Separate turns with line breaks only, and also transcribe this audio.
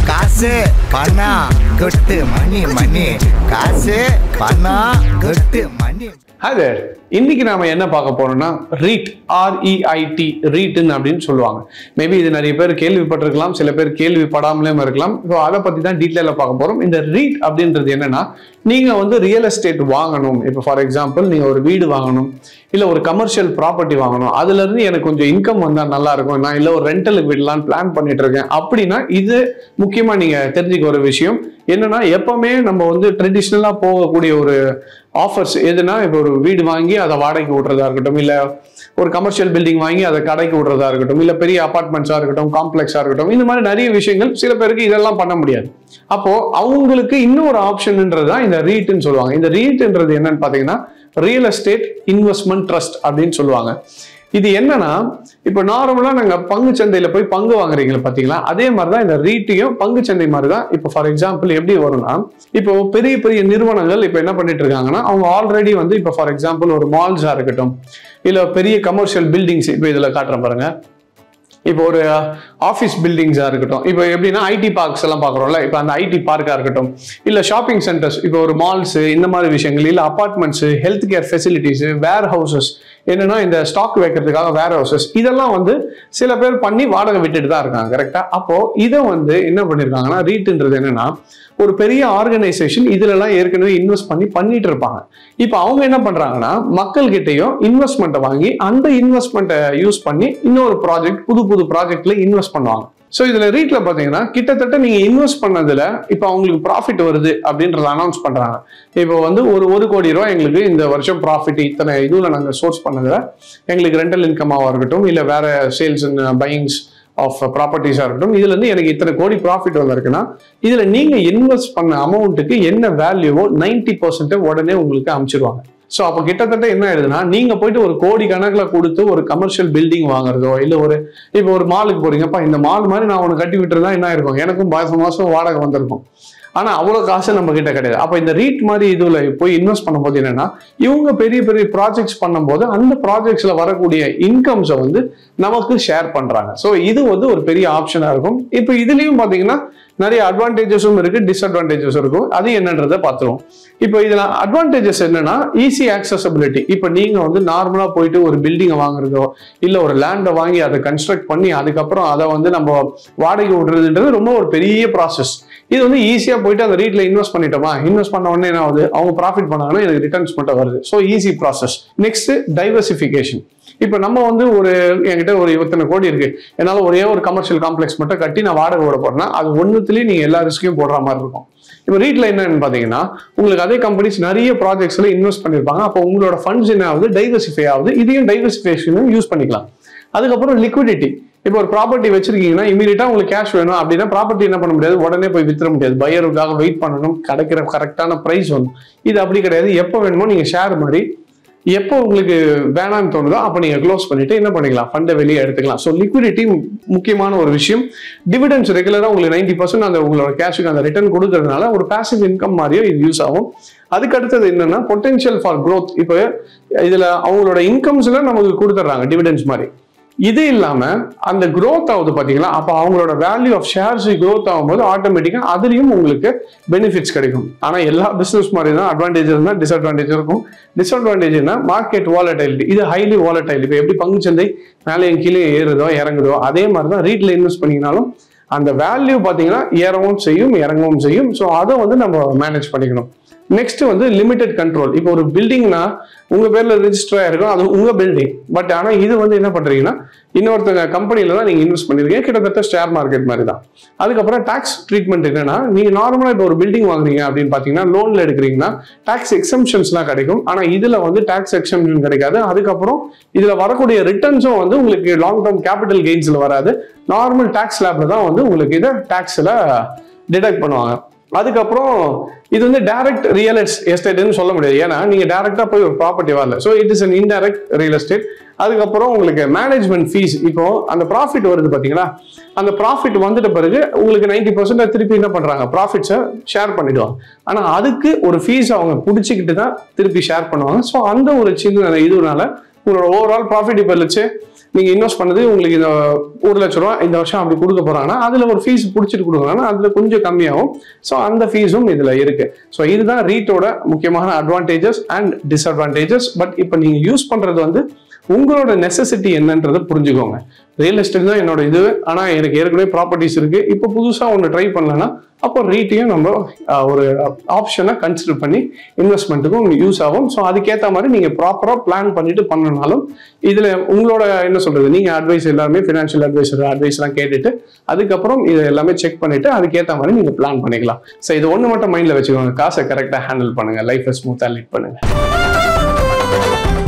காசு பணம் கொட்டு மணி மணி காசு பணம் கொட்டு மணி
ஹாய் தேர் இன்னைக்கு நாம என்ன பார்க்க போறோம்னா ரீட் ஆர்இஐடி ரீட்னு அப்படின்னு சொல்லுவாங்க மேபி இது நிறைய பேர் கேள்விப்பட்டிருக்கலாம் சில பேர் கேள்விப்படாமலே இருக்கலாம் ஸோ அதை பத்தி தான் டீட்டெயிலாக பார்க்க போறோம் இந்த ரீட் அப்படின்றது என்னன்னா நீங்க வந்து ரியல் எஸ்டேட் வாங்கணும் இப்போ ஃபார் எக்ஸாம்பிள் நீங்க ஒரு வீடு வாங்கணும் இல்ல ஒரு கமர்ஷியல் ப்ராப்பர்ட்டி வாங்கணும் அதுல இருந்து எனக்கு கொஞ்சம் இன்கம் வந்தா நல்லா இருக்கும் நான் இல்ல ஒரு ரெண்டலுக்கு விடலான்னு பிளான் பண்ணிட்டு இருக்கேன் அப்படின்னா இது முக்கியமா நீங்க தெரிஞ்சுக்க ஒரு விஷயம் என்னன்னா எப்பவுமே நம்ம வந்து ட்ரெடிஷ்னலா போகக்கூடிய ஒரு ஆஃபர்ஸ் எதுனா இப்போ ஒரு வீடு வாங்கி அதை வாடகைக்கு விடுறதா இருக்கட்டும் இல்ல ஒரு கமர்ஷியல் பில்டிங் வாங்கி அதை கடைக்கு விடுறதா இருக்கட்டும் இல்ல பெரிய அபார்ட்மெண்ட்ஸா இருக்கட்டும் காம்ப்ளெக்ஸா இருக்கட்டும் இந்த மாதிரி நிறைய விஷயங்கள் சில பேருக்கு இதெல்லாம் பண்ண முடியாது அப்போ அவங்களுக்கு இன்னொரு ஆப்ஷன்ன்றது தான் இந்த ரீட்னு சொல்லுவாங்க இந்த ரீட்ன்றது என்னன்னு பாத்தீங்கன்னா ரியல் எஸ்டேட் இன்வெஸ்ட்மெண்ட் ட்ரஸ்ட் அப்படின்னு சொல்லுவாங்க இது என்னன்னா இப்போ நார்மலா நாங்க பங்கு சந்தையில போய் பங்கு வாங்குறீங்களா பாத்தீங்களா அதே மாதிரி தான் இந்த ரீட்டையும் பங்கு சந்தை மாதிரி தான் இப்போ ஃபார் எக்ஸாம்பிள் எப்படி வரும்னா இப்போ பெரிய பெரிய நிறுவனங்கள் இப்போ என்ன பண்ணிட்டு இருக்காங்கன்னா அவங்க ஆல்ரெடி வந்து இப்போ ஃபார் எக்ஸாம்பிள் ஒரு மால்ஸா இருக்கட்டும் இல்ல பெரிய கமர்ஷியல் பில்டிங்ஸ் இப்போ இதுல காட்டுறேன் பாருங்க இப்போ ஒரு ஆஃபீஸ் பில்டிங்ஸாக இருக்கட்டும் இப்போ எப்படின்னா ஐடி பார்க்ஸ் எல்லாம் பார்க்குறோம்ல இப்போ அந்த ஐடி பார்க்காக இருக்கட்டும் இல்லை ஷாப்பிங் சென்டர்ஸ் இப்போ ஒரு மால்ஸு இந்த மாதிரி விஷயங்கள் இல்லை apartments health care facilities warehouses என்னன்னா இந்த ஸ்டாக் வைக்கிறதுக்காக வேர் ஹவுசஸ் இதெல்லாம் வந்து சில பேர் பண்ணி வாடகை விட்டுட்டு தான் இருக்காங்க கரெக்டாக அப்போ இதை வந்து என்ன பண்ணியிருக்காங்கன்னா ரீட்ன்றது என்னன்னா ஒரு பெரிய ஆர்கனைசேஷன் இதுலலாம் ஏற்கனவே இன்வெஸ்ட் பண்ணி பண்ணிட்டு இருப்பாங்க இப்போ அவங்க என்ன பண்றாங்கன்னா மக்கள் கிட்டயும் இன்வெஸ்ட்மெண்ட்டை வாங்கி அந்த இன்வெஸ்ட்மெண்ட்டை யூஸ் பண்ணி இன்னொரு ப்ராஜெக்ட் புது புது ப்ராஜெக்ட்ல இன்வெஸ்ட் பண்ணுவாங்க ஸோ இதுல ரீட்ல பாத்தீங்கன்னா கிட்டத்தட்ட நீங்க இன்வெஸ்ட் பண்ணதுல இப்போ அவங்களுக்கு ப்ராஃபிட் வருது அப்படின்றத அனௌன்ஸ் பண்றாங்க இப்போ வந்து ஒரு ஒரு கோடி ரூபாய் எங்களுக்கு இந்த வருஷம் ப்ராஃபிட் இத்தனை இதுல நாங்க சோர்ஸ் பண்ணதுல எங்களுக்கு ரெண்டல் இன்கமாவா இருக்கட்டும் இல்ல வேற சேல்ஸ் பையிங்ஸ் ஆஃப் ப்ராப்பர்ட்டிஸாக இருக்கட்டும் இதுல இருந்து எனக்கு இத்தனை கோடி ப்ராஃபிட் வந்திருக்குன்னா இதுல நீங்க இன்வெஸ்ட் பண்ண அமௌண்ட்டுக்கு என்ன வேல்யூவோ நைன்டி பர்சன்ட் உடனே உங்களுக்கு அமைச்சிருவாங்க ஸோ அப்போ கிட்டத்தட்ட என்ன ஆயிடுதுன்னா நீங்க போயிட்டு ஒரு கோடி கணக்கில் கொடுத்து ஒரு கமர்ஷியல் பில்டிங் வாங்குறதோ இல்லை ஒரு இப்போ ஒரு மாலுக்கு போறீங்கப்பா இந்த மால் மாதிரி நான் உனக்கு கட்டி விட்டுருந்தா என்ன ஆயிருக்கும் எனக்கும் மாசம் மாசம் வாடகை வந்திருக்கும் ஆனா அவ்வளவு காசு நம்ம கிட்ட கிடையாது அப்ப இந்த ரீட் மாதிரி இதுல போய் இன்வெஸ்ட் பண்ணும்போது என்னன்னா இவங்க பெரிய பெரிய ப்ராஜெக்ட்ஸ் பண்ணும்போது அந்த ப்ராஜெக்ட்ஸ்ல வரக்கூடிய இன்கம்ஸை வந்து நமக்கு ஷேர் பண்றாங்க ஸோ இது வந்து ஒரு பெரிய ஆப்ஷனா இருக்கும் இப்போ இதுலயும் பாத்தீங்கன்னா நிறைய அட்வான்டேஜஸும் இருக்கு டிஸ்அட்வான்டேஜஸ் இருக்கும் அது என்னன்றதை பார்த்துருவோம் இப்போ இதுல அட்வான்டேஜஸ் என்னன்னா ஈஸி ஆக்சசபிலிட்டி இப்போ நீங்க வந்து நார்மலா போயிட்டு ஒரு பில்டிங்கை வாங்குறதோ இல்ல ஒரு லேண்டை வாங்கி அதை கன்ஸ்ட்ரக்ட் பண்ணி அதுக்கப்புறம் அதை வந்து நம்ம வாடகை விடுறதுன்றது ரொம்ப ஒரு பெரிய ப்ராசஸ் இது வந்து ஈஸியா போயிட்டு அந்த ரீட்ல இன்வெஸ்ட் பண்ணிட்டோமா இன்வெஸ்ட் பண்ண உடனே என்ன ஆகுது அவங்க ப்ராஃபிட் பண்ணாங்கன்னா எனக்கு ரிட்டர்ன்ஸ் மட்டும் வருது so easy process next diversification இப்போ நம்ம வந்து ஒரு என்கிட்ட ஒரு இத்தனை கோடி இருக்கு என்னால ஒரே ஒரு கமர்ஷியல் காம்ப்ளெக்ஸ் மட்டும் கட்டி நான் வாடகை விட போறேன்னா அது ஒன்றுத்துலேயும் நீங்க எல்லா ரிஸ்கையும் போடுற மாதிரி இருக்கும் இப்போ ரீட்ல என்னன்னு பாத்தீங்கன்னா உங்களுக்கு அதே கம்பெனிஸ் நிறைய ப்ராஜெக்ட்ஸ்ல இன்வெஸ்ட் பண்ணிருப்பாங்க அப்போ உங்களோட ஃபண்ட்ஸ் என்ன ஆகுது டைவர்சிஃபை ஆகுது இதையும் டைவர்சிஃபிகேஷனும் யூஸ் பண்ணிக்கலாம் அதுக்கப்புறம் லிக்விடிட்டி இப்போ ஒரு ப்ராப்பர்ட்டி வச்சிருக்கீங்கன்னா இமீடியட்டா உங்களுக்கு கேஷ் வேணும் அப்படின்னா ப்ராப்பர்ட்டி என்ன பண்ண முடியாது உடனே போய் வித்துற முடியாது பையருக்காக வெயிட் பண்ணணும் கிடைக்கிற கரெக்டான ப்ரைஸ் வரும் இது அப்படி கிடையாது எப்போ வேணுமோ நீங்க ஷேர் மாதிரி எப்போ உங்களுக்கு வேணாம்னு தோணுதோ அப்போ நீங்க க்ளோஸ் பண்ணிட்டு என்ன பண்ணிக்கலாம் ஃபண்டை வெளியே எடுத்துக்கலாம் ஸோ லிக்விடிட்டி முக்கியமான ஒரு விஷயம் டிவிடன்ஸ் ரெகுலரா உங்களுக்கு நைன்டி பர்சன்ட் அந்த உங்களோட கேஷுக்கு அந்த ரிட்டர்ன் கொடுக்கறதுனால ஒரு பாசிவ் இன்கம் மாதிரியோ இது யூஸ் ஆகும் அதுக்கு அடுத்தது என்னன்னா பொட்டன்ஷியல் ஃபார் growth இப்போ இதுல அவங்களோட இன்கம்ஸ்ல நமக்கு கொடுத்துட்றாங்க டிவிடன்ஸ் மாதிரி இது இல்லாம அந்த growth ஆகுது பாத்தீங்களா அப்ப அவங்களோட வேல்யூ ஆஃப் ஷேர்ஸ் growth ஆகும்போது ஆட்டோமேட்டிக்கா அதுலயும் உங்களுக்கு பெனிஃபிட்ஸ் கிடைக்கும் ஆனா எல்லா பிசினஸ் மாதிரி தான் அட்வான்டேஜ் இருந்தா டிஸ்அட்வான்டேஜ் இருக்கும் டிஸ்அட்வான்டேஜ்னா மார்க்கெட் வாலடைலிட்டி இது ஹைலி வாலடைல் இப்போ எப்படி பங்குச்சந்தை மேலேயும் கீழே ஏறுதோ இறங்குதோ அதே மாதிரி தான் ரீட்ல இன்வெஸ்ட் பண்ணிங்கனாலும் அந்த வேல்யூ பார்த்தீங்கன்னா ஏறவும் செய்யும் இறங்கவும் செய்யும் ஸோ அதை வந்து நம்ம மேனேஜ் பண்ணிக்கணும் நெக்ஸ்ட் வந்து லிமிடெட் கண்ட்ரோல் இப்போ ஒரு பில்டிங்னா உங்க பேர்ல ரெஜிஸ்டர் ஆயிருக்கும் அது உங்க பில்டிங் பட் ஆனா இது வந்து என்ன பண்றீங்கன்னா இன்னொருத்தங்க கம்பெனில தான் நீங்க இன்வெஸ்ட் பண்ணிருக்கீங்க கிட்டத்தட்ட ஷேர் மார்க்கெட் மாதிரி தான் அதுக்கப்புறம் டாக்ஸ் ட்ரீட்மெண்ட் என்னன்னா நீங்க நார்மலா இப்போ ஒரு பில்டிங் வாங்குறீங்க அப்படின்னு பாத்தீங்கன்னா லோன்ல எடுக்கிறீங்கன்னா டாக்ஸ் எக்ஸம்ஷன்ஸ்லாம் கிடைக்கும் ஆனா இதுல வந்து டாக்ஸ் எக்ஸம்ஷன் கிடைக்காது அதுக்கப்புறம் இதுல வரக்கூடிய ரிட்டர்ன்ஸும் வந்து உங்களுக்கு லாங் டேர்ம் கேபிட்டல் கெயின்ஸ்ல வராது நார்மல் டாக்ஸ் ஸ்லாப்ல தான் வந்து உங்களுக்கு இதை டாக்ஸ்ல டிடெக்ட் பண்ணுவாங்க அதுக்கப்புறம் இது வந்து டைரக்ட் ரியல் எஸ்டேட்னு சொல்ல முடியாது ஏன்னா நீங்க டைரக்டா போய் ஒரு ப்ராப்பர்ட்டி வரல so it is an indirect real estate அதுக்கப்புறம் உங்களுக்கு மேனேஜ்மெண்ட் ஃபீஸ் இப்போ அந்த ப்ராஃபிட் வருது பாத்தீங்களா அந்த ப்ராஃபிட் வந்துட்ட பிறகு உங்களுக்கு நைன்டி பர்சன்ட் திருப்பி என்ன பண்றாங்க ப்ராஃபிட்ஸை ஷேர் பண்ணிடுவாங்க ஆனா அதுக்கு ஒரு ஃபீஸ் அவங்க பிடிச்சிக்கிட்டு தான் திருப்பி ஷேர் பண்ணுவாங்க ஸோ அந்த ஒரு சின்ன இதுனால உங்களோட ஓவரால் ப்ராஃபிட் இப்போ வச்சு நீங்க இன்வெஸ்ட் பண்ணது உங்களுக்கு இந்த ஒரு லட்ச ரூபா இந்த வருஷம் அப்படி கொடுக்க போறாங்கன்னா அதுல ஒரு ஃபீஸ் பிடிச்சிட்டு கொடுக்குறாங்கன்னா அதுல கொஞ்சம் கம்மியாகும் ஸோ அந்த ஃபீஸும் இதுல இருக்கு ஸோ இதுதான் ரீட்டோட முக்கியமான அட்வான்டேஜஸ் அண்ட் டிஸ்அட்வான்டேஜஸ் பட் இப்போ நீங்க யூஸ் பண்றது வந்து உங்களோட நெசசிட்டி என்னன்றதை புரிஞ்சுக்கோங்க ரியல் எஸ்டேட் தான் என்னோட இது ஆனா எனக்கு ஏற்கனவே ப்ராப்பர்ட்டிஸ் இருக்கு இப்போ புதுசா ஒன்று ட்ரை பண்ணலன்னா அப்போ ரீட்டையும் நம்ம ஆஹ், ஒரு ஆப்ஷனை கன்சிடர் பண்ணி இன்வெஸ்ட்மெண்ட்டுக்கும் யூஸ் ஆகும் ஸோ அதுக்கேற்ற மாதிரி நீங்க ப்ராப்பரா பிளான் பண்ணிட்டு பண்ணனாலும் இதுல உங்களோட என்ன சொல்றது நீங்க அட்வைஸ் எல்லாருமே ஃபினான்ஷியல் அட்வைசர் அட்வைஸ்லாம் கேட்டுட்டு அதுக்கப்புறம் இதை எல்லாமே செக் பண்ணிட்டு அதுக்கேற்ற மாதிரி நீங்க பிளான் பண்ணிக்கலாம் ஸோ இது ஒன்று மட்டும் மைண்ட்ல வச்சுக்கோங்க காசை கரெக்டாக ஹேண்டில் பண்ணுங்க லைஃபை ஸ்மூத்தாக லீட் பண்ணுங்க